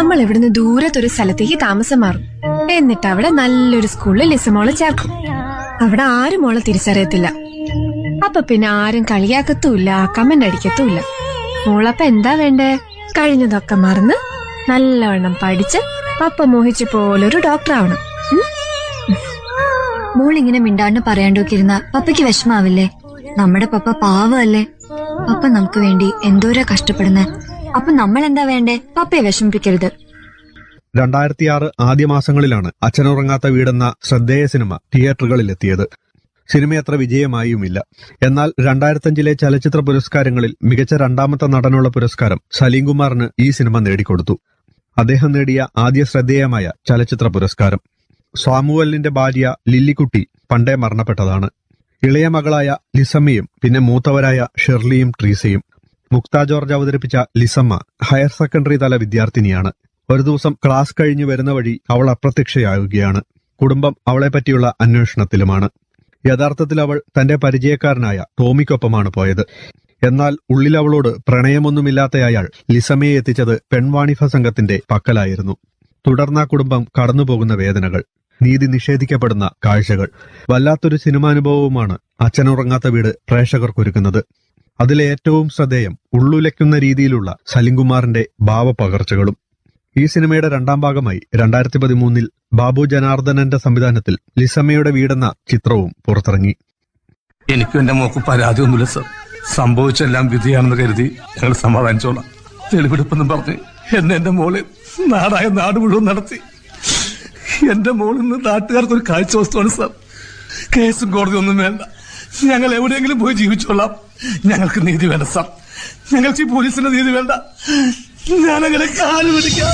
നമ്മൾ ഇവിടുന്ന് ദൂരത്തൊരു സ്ഥലത്തേക്ക് താമസം മാറും എന്നിട്ട് അവിടെ നല്ലൊരു സ്കൂളിൽ ലിസമോളെ ചേർക്കും അവിടെ ആരും മോളെ തിരിച്ചറിയത്തില്ല അപ്പൊ പിന്നെ ആരും കളിയാക്കത്തുമില്ല കമന്റ് അടിക്കത്തുമില്ല മോളപ്പ എന്താ വേണ്ടേ കഴിഞ്ഞതൊക്കെ മറന്ന് നല്ലവണ്ണം പഠിച്ച് പപ്പ മോഹിച്ച പോലൊരു ഡോക്ടർ ആവണം ഉം? മോൾ ഇങ്ങനെ മിണ്ടാണ്ട് പറയാണ്ടൊക്കെ ഇരുന്ന പപ്പയ്ക്ക് വിഷമാവില്ലേ നമ്മുടെ പപ്പ പാവല്ലേ പപ്പ നമുക്ക് വേണ്ടി എന്തോരാ കഷ്ടപ്പെടുന്നേ അപ്പൊ നമ്മൾ എന്താ വേണ്ടേ പപ്പയെ വിഷമിപ്പിക്കരുത് രണ്ടായിരത്തിയാറ് ആദ്യ മാസങ്ങളിലാണ് അച്ഛനുറങ്ങാത്ത വീടെന്ന ശ്രദ്ധേയ സിനിമ തിയേറ്ററുകളിലെത്തിയത് സിനിമയത്ര വിജയമായുമില്ല എന്നാൽ രണ്ടായിരത്തഞ്ചിലെ ചലച്ചിത്ര പുരസ്കാരങ്ങളിൽ മികച്ച രണ്ടാമത്തെ നടനുള്ള പുരസ്കാരം സലീം കുമാറിന് ഈ സിനിമ നേടിക്കൊടുത്തു അദ്ദേഹം നേടിയ ആദ്യ ശ്രദ്ധേയമായ ചലച്ചിത്ര പുരസ്കാരം സ്വാമുവലിന്റെ ഭാര്യ ലില്ലിക്കുട്ടി പണ്ടേ മരണപ്പെട്ടതാണ് ഇളയ മകളായ ലിസമ്മയും പിന്നെ മൂത്തവരായ ഷെർലിയും ട്രീസയും മുക്ത ജോർജ് അവതരിപ്പിച്ച ലിസമ്മ ഹയർ സെക്കൻഡറി തല വിദ്യാർത്ഥിനിയാണ് ഒരു ദിവസം ക്ലാസ് കഴിഞ്ഞു വരുന്ന വഴി അവൾ അപ്രത്യക്ഷയാവുകയാണ് കുടുംബം അവളെപ്പറ്റിയുള്ള അന്വേഷണത്തിലുമാണ് യഥാർത്ഥത്തിൽ അവൾ തന്റെ പരിചയക്കാരനായ ടോമിക്കൊപ്പമാണ് പോയത് എന്നാൽ ഉള്ളിൽ അവളോട് പ്രണയമൊന്നുമില്ലാത്ത അയാൾ ലിസമയെ എത്തിച്ചത് പെൺവാണിഭ സംഘത്തിന്റെ പക്കലായിരുന്നു തുടർന്ന് ആ കുടുംബം കടന്നുപോകുന്ന വേദനകൾ നീതി നിഷേധിക്കപ്പെടുന്ന കാഴ്ചകൾ വല്ലാത്തൊരു സിനിമാനുഭവവുമാണ് അച്ഛനുറങ്ങാത്ത വീട് പ്രേക്ഷകർക്കൊരുക്കുന്നത് അതിലെ ഏറ്റവും ശ്രദ്ധേയം ഉള്ളുലയ്ക്കുന്ന രീതിയിലുള്ള സലിംകുമാറിന്റെ ഭാവപകർച്ചകളും ഈ സിനിമയുടെ രണ്ടാം ഭാഗമായി രണ്ടായിരത്തി പതിമൂന്നിൽ ബാബു ജനാർദ്ദനന്റെ സംവിധാനത്തിൽ ലിസമ്മയുടെ വീടെന്ന ചിത്രവും പുറത്തിറങ്ങി എനിക്കും എന്റെ മോക്കും പരാതിയൊന്നുമില്ല സർ സംഭവിച്ചെല്ലാം വിധിയാണെന്ന് കരുതി ഞങ്ങൾ സമാധാനിച്ചോളാം തെളിവെടുപ്പെന്നും പറഞ്ഞ് എന്നെ എന്റെ മോളെ നാടായ നാട് മുഴുവൻ നടത്തി എന്റെ മോളിൽ നിന്ന് നാട്ടുകാർക്ക് ഒരു കാഴ്ച വസ്തുവാണ് സാർ കേസും കോടതി ഒന്നും വേണ്ട ഞങ്ങൾ എവിടെയെങ്കിലും പോയി ജീവിച്ചോളാം ഞങ്ങൾക്ക് നീതി വേണ്ട സാർ ഞങ്ങൾക്ക് ഈ പോലീസിന്റെ നീതി വേണ്ട ഞാനങ്ങനെ കാല് പിടിക്കാം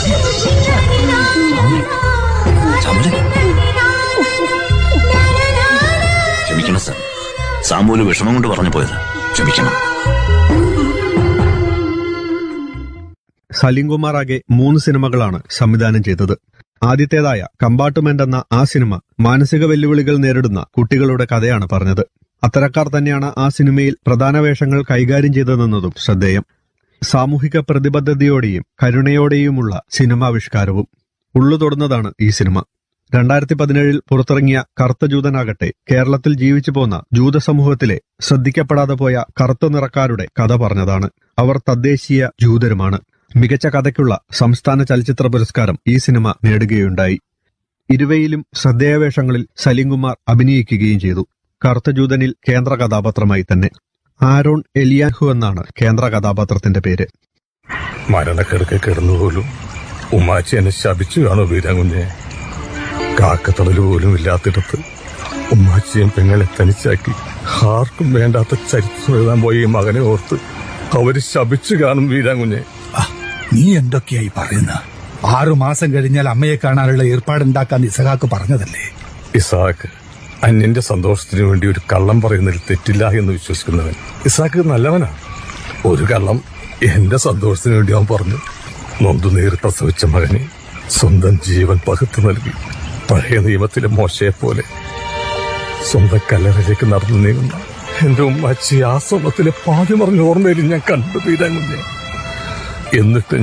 ക്ഷമിക്കണം സാർ സാമൂല് വിഷമം കൊണ്ട് പറഞ്ഞു പോയത് ക്ഷമിക്കണം സലീം കുമാർ ആകെ മൂന്ന് സിനിമകളാണ് സംവിധാനം ചെയ്തത് ആദ്യത്തേതായ കമ്പാർട്ട്മെന്റ് എന്ന ആ സിനിമ മാനസിക വെല്ലുവിളികൾ നേരിടുന്ന കുട്ടികളുടെ കഥയാണ് പറഞ്ഞത് അത്തരക്കാർ തന്നെയാണ് ആ സിനിമയിൽ പ്രധാന വേഷങ്ങൾ കൈകാര്യം ചെയ്തതെന്നതും ശ്രദ്ധേയം സാമൂഹിക പ്രതിബദ്ധതയോടെയും കരുണയോടെയുമുള്ള സിനിമാവിഷ്കാരവും ഉള്ളു തൊടുന്നതാണ് ഈ സിനിമ രണ്ടായിരത്തി പതിനേഴിൽ പുറത്തിറങ്ങിയ കറുത്ത ജൂതനാകട്ടെ കേരളത്തിൽ ജീവിച്ചു പോന്ന ജൂത സമൂഹത്തിലെ ശ്രദ്ധിക്കപ്പെടാതെ പോയ കറുത്ത നിറക്കാരുടെ കഥ പറഞ്ഞതാണ് അവർ തദ്ദേശീയ ജൂതരുമാണ് മികച്ച കഥയ്ക്കുള്ള സംസ്ഥാന ചലച്ചിത്ര പുരസ്കാരം ഈ സിനിമ നേടുകയുണ്ടായി ഇരുവയിലും ശ്രദ്ധേയ വേഷങ്ങളിൽ സലീംകുമാർ അഭിനയിക്കുകയും ചെയ്തു കറുത്ത ജൂതനിൽ കേന്ദ്ര കഥാപാത്രമായി തന്നെ ആരോൺ എലിയാൻഹു എന്നാണ് കേന്ദ്ര കഥാപാത്രത്തിന്റെ പേര് മരണക്കിടക്കെ കിടന്നുപോലും ഉമ്മാച്ചി എന്നെ ശപിച്ചു കാണോ വീരാങ്കുഞ്ഞെ കാക്കത്തണല് പോലും ഇല്ലാത്തിടത്ത് ഉമ്മാച്ചിയും പെങ്ങളെ തനിച്ചാക്കി ആർക്കും വേണ്ടാത്ത ചരിത്രം എഴുതാൻ പോയ ഈ മകനെ ഓർത്ത് അവര് ശപിച്ചു കാണും വീരാങ്കുഞ്ഞെ ആ, നീ എന്തൊക്കെയായി പറയുന്ന ആറു മാസം കഴിഞ്ഞാൽ അമ്മയെ കാണാനുള്ള ഏർപ്പാടുണ്ടാക്കാൻ ഇസഹാക്ക് പറഞ്ഞതല്ലേ ഇസാക്ക് അന്യന്റെ സന്തോഷത്തിന് വേണ്ടി ഒരു കള്ളം പറയുന്നതിൽ തെറ്റില്ല എന്ന് വിശ്വസിക്കുന്നവൻ ഇസാക്ക് നല്ലവനാ ഒരു കള്ളം എന്റെ സന്തോഷത്തിന് വേണ്ടി അവൻ പറഞ്ഞു നൊന്തു നീർ പ്രസവിച്ച മകനെ സ്വന്തം ജീവൻ പകുത്തു നൽകി പഴയ നിയമത്തിലെ മോശയെ പോലെ സ്വന്തം കല്ലറയിലേക്ക് നടന്നു നീങ്ങുന്ന എന്റെ ഉമ്മച്ചി ആ സ്വർണത്തിലെ പാതി മറിഞ്ഞ ഓർമ്മയിൽ ഞാൻ കണ്ടു തീരാൻ എന്നിട്ട്